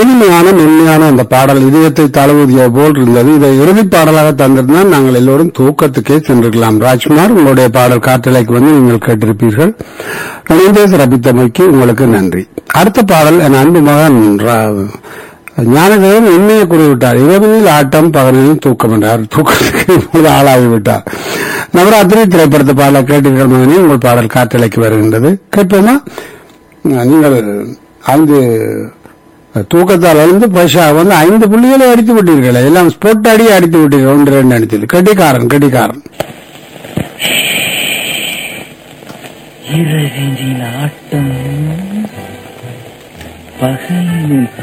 இனிமையான மென்மையான அந்த பாடல் இதயத்தை தழுவுதிய போல் இருந்தது இதை இறுதி பாடலாக தந்திருந்தால் நாங்கள் எல்லோரும் தூக்கத்துக்கே சென்றிருக்கலாம் ராஜ்குமார் உங்களுடைய பாடல் காற்றலைக்கு வந்து நீங்கள் கேட்டிருப்பீர்கள் இணைந்தே சிறப்பித்தமைக்கு உங்களுக்கு நன்றி அடுத்த பாடல் என் அன்பு மகன் ரா- ஞானதேவன் உண்மையை கூறிவிட்டார் இரவினில் ஆட்டம் பகலில் தூக்கம் என்றார் தூக்கத்துக்கு இப்பொழுது ஆளாகிவிட்டார் நவராத்திரி திரைப்படத்த பாடலை கேட்டீர்கள் மகனே உங்கள் பாடல் காற்றலைக்கு வருகின்றது கேட்போமா நீங்கள் ஐந்து தூக்கத்தால் எழுந்து பைசா வந்து ஐந்து புள்ளிகளை அடித்து விட்டீர்கள் எல்லாம் ஸ்போர்ட் அடி அடித்து விட்டீர்கள் ஒன்று ரெண்டு அடித்தது கட்டிக்காரன் கட்டிக்காரன் இரவினில் ஆட்டம் பகலில்